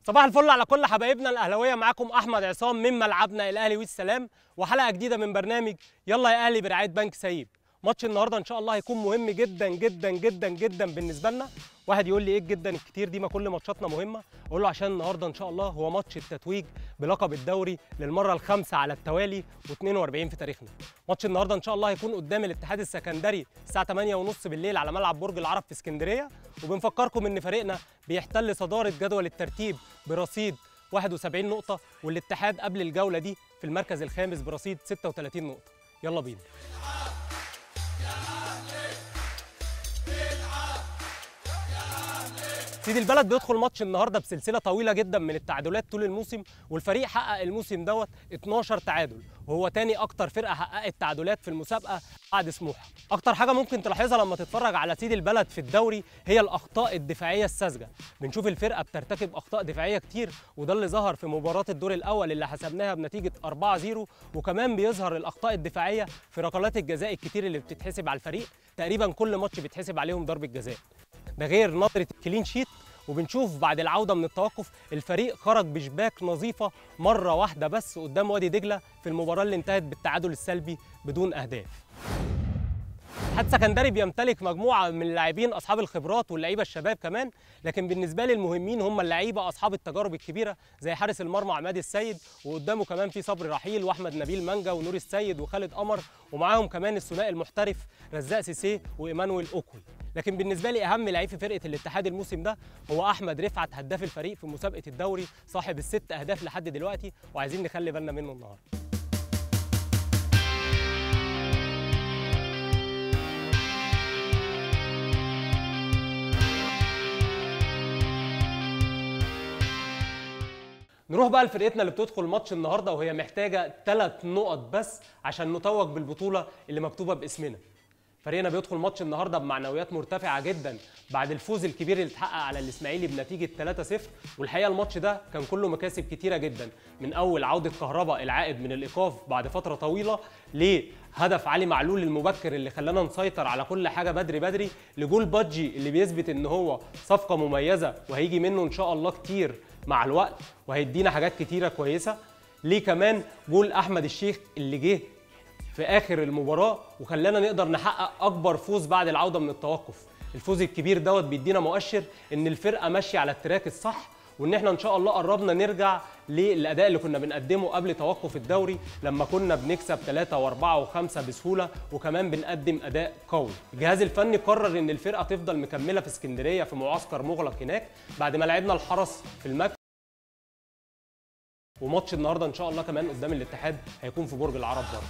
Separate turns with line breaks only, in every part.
صباح الفل على كل حبايبنا الاهلاويه معاكم احمد عصام من ملعبنا الاهلي والسلام وحلقه جديده من برنامج يلا يا اهلي برعايه بنك سيب ماتش النهارده ان شاء الله هيكون مهم جدا جدا جدا جدا بالنسبه لنا واحد يقول لي ايه جدا الكتير دي ما كل ماتشاتنا مهمه اقول له عشان النهارده ان شاء الله هو ماتش التتويج بلقب الدوري للمره الخامسه على التوالي و42 في تاريخنا ماتش النهارده ان شاء الله هيكون قدام الاتحاد السكندري الساعه 8:30 بالليل على ملعب برج العرب في اسكندريه وبنفكركم ان فريقنا بيحتل صداره جدول الترتيب برصيد 71 نقطه والاتحاد قبل الجوله دي في المركز الخامس برصيد 36 نقطه يلا بينا سيدي البلد بيدخل ماتش النهارده بسلسله طويله جدا من التعادلات طول الموسم والفريق حقق الموسم دوت 12 تعادل وهو تاني اكتر فرقه حققت تعادلات في المسابقه بعد سموحه اكتر حاجه ممكن تلاحظها لما تتفرج على سيدي البلد في الدوري هي الاخطاء الدفاعيه الساذجه بنشوف الفرقه بترتكب اخطاء دفاعيه كتير وده اللي ظهر في مباراه الدور الاول اللي حسبناها بنتيجه 4-0 وكمان بيظهر الاخطاء الدفاعيه في ركلات الجزاء الكتير اللي بتتحسب على الفريق تقريبا كل ماتش بيتحسب عليهم ضربه جزاء ده غير نظره الكلين شيت وبنشوف بعد العوده من التوقف الفريق خرج بشباك نظيفه مره واحده بس قدام وادي دجله في المباراه اللي انتهت بالتعادل السلبي بدون اهداف اتحاد سكندري بيمتلك مجموعه من اللاعبين اصحاب الخبرات واللعيبه الشباب كمان لكن بالنسبه لي المهمين هم اللعيبه اصحاب التجارب الكبيره زي حارس المرمى عماد السيد وقدامه كمان في صبري رحيل واحمد نبيل مانجا ونور السيد وخالد قمر ومعاهم كمان الثنائي المحترف رزاق سيسي وايمانويل اوكوي لكن بالنسبه لي اهم لعيب في فرقه الاتحاد الموسم ده هو احمد رفعت هداف الفريق في مسابقه الدوري صاحب الست اهداف لحد دلوقتي وعايزين نخلي بالنا منه النهارده نروح بقى لفرقتنا اللي بتدخل ماتش النهارده وهي محتاجه ثلاث نقط بس عشان نتوج بالبطوله اللي مكتوبه باسمنا. فريقنا بيدخل ماتش النهارده بمعنويات مرتفعه جدا بعد الفوز الكبير اللي اتحقق على الاسماعيلي بنتيجه 3-0 والحقيقه الماتش ده كان كله مكاسب كتيره جدا من اول عوده كهرباء العائد من الايقاف بعد فتره طويله لهدف علي معلول المبكر اللي خلانا نسيطر على كل حاجه بدري بدري لجول بادجي اللي بيثبت ان هو صفقه مميزه وهيجي منه ان شاء الله كتير مع الوقت وهيدينا حاجات كتيره كويسه ليه كمان جول احمد الشيخ اللي جه في اخر المباراه وخلانا نقدر نحقق اكبر فوز بعد العوده من التوقف الفوز الكبير دوت بيدينا مؤشر ان الفرقه ماشيه على التراك الصح وان احنا ان شاء الله قربنا نرجع للاداء اللي كنا بنقدمه قبل توقف الدوري لما كنا بنكسب 3 و4 و5 بسهوله وكمان بنقدم اداء قوي الجهاز الفني قرر ان الفرقه تفضل مكمله في اسكندريه في معسكر مغلق هناك بعد ما لعبنا الحرس في المكتب وماتش النهارده ان شاء الله كمان قدام الاتحاد هيكون في برج العرب برضه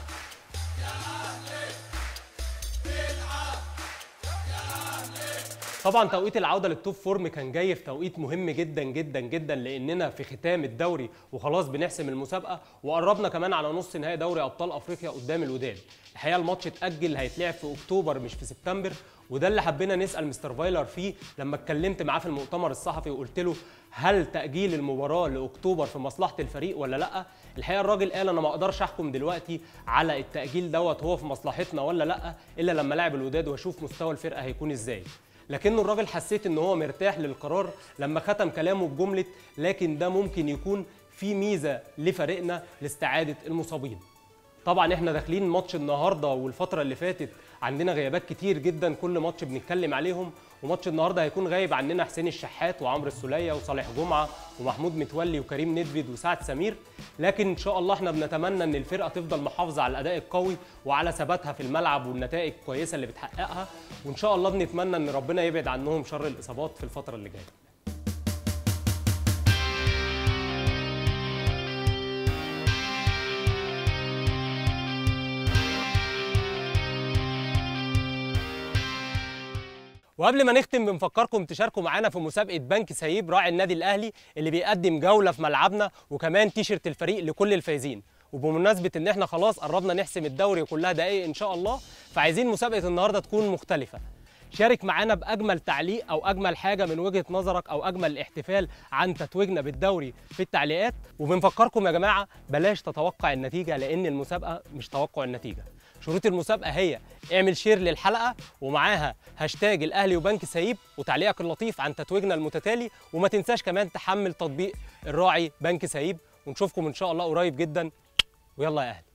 طبعا توقيت العوده للتوب فورم كان جاي في توقيت مهم جدا جدا جدا لاننا في ختام الدوري وخلاص بنحسم المسابقه وقربنا كمان على نص نهائي دوري ابطال افريقيا قدام الوداد الحقيقه الماتش اتاجل هيتلعب في اكتوبر مش في سبتمبر وده اللي حبينا نسال مستر فايلر فيه لما اتكلمت معاه في المؤتمر الصحفي وقلت له هل تاجيل المباراه لاكتوبر في مصلحه الفريق ولا لا الحقيقه الراجل قال انا ما اقدرش احكم دلوقتي على التاجيل دوت هو في مصلحتنا ولا لا الا لما لاعب الوداد واشوف مستوى الفرقه هيكون ازاي لكنه الراجل حسيت ان هو مرتاح للقرار لما ختم كلامه بجمله لكن ده ممكن يكون في ميزه لفريقنا لاستعاده المصابين طبعا احنا داخلين ماتش النهارده والفتره اللي فاتت عندنا غيابات كتير جدا كل ماتش بنتكلم عليهم وماتش النهارده هيكون غايب عننا حسين الشحات وعمرو السوليه وصالح جمعه ومحمود متولي وكريم ندفد وسعد سمير لكن ان شاء الله احنا بنتمنى ان الفرقه تفضل محافظه على الاداء القوي وعلى ثباتها في الملعب والنتائج الكويسه اللي بتحققها وان شاء الله بنتمنى ان ربنا يبعد عنهم شر الاصابات في الفتره اللي جايه وقبل ما نختم بنفكركم تشاركوا معانا في مسابقه بنك سيب راعي النادي الاهلي اللي بيقدم جوله في ملعبنا وكمان تيشرت الفريق لكل الفايزين وبمناسبه ان احنا خلاص قربنا نحسم الدوري وكلها دقايق ان شاء الله فعايزين مسابقه النهارده تكون مختلفه شارك معانا باجمل تعليق او اجمل حاجه من وجهه نظرك او اجمل احتفال عن تتويجنا بالدوري في التعليقات وبنفكركم يا جماعه بلاش تتوقع النتيجه لان المسابقه مش توقع النتيجه شروط المسابقه هي اعمل شير للحلقه ومعاها هاشتاج الاهلي وبنك سايب وتعليقك اللطيف عن تتويجنا المتتالي وما تنساش كمان تحمل تطبيق الراعي بنك سايب ونشوفكم ان شاء الله قريب جدا ويلا يا اهلي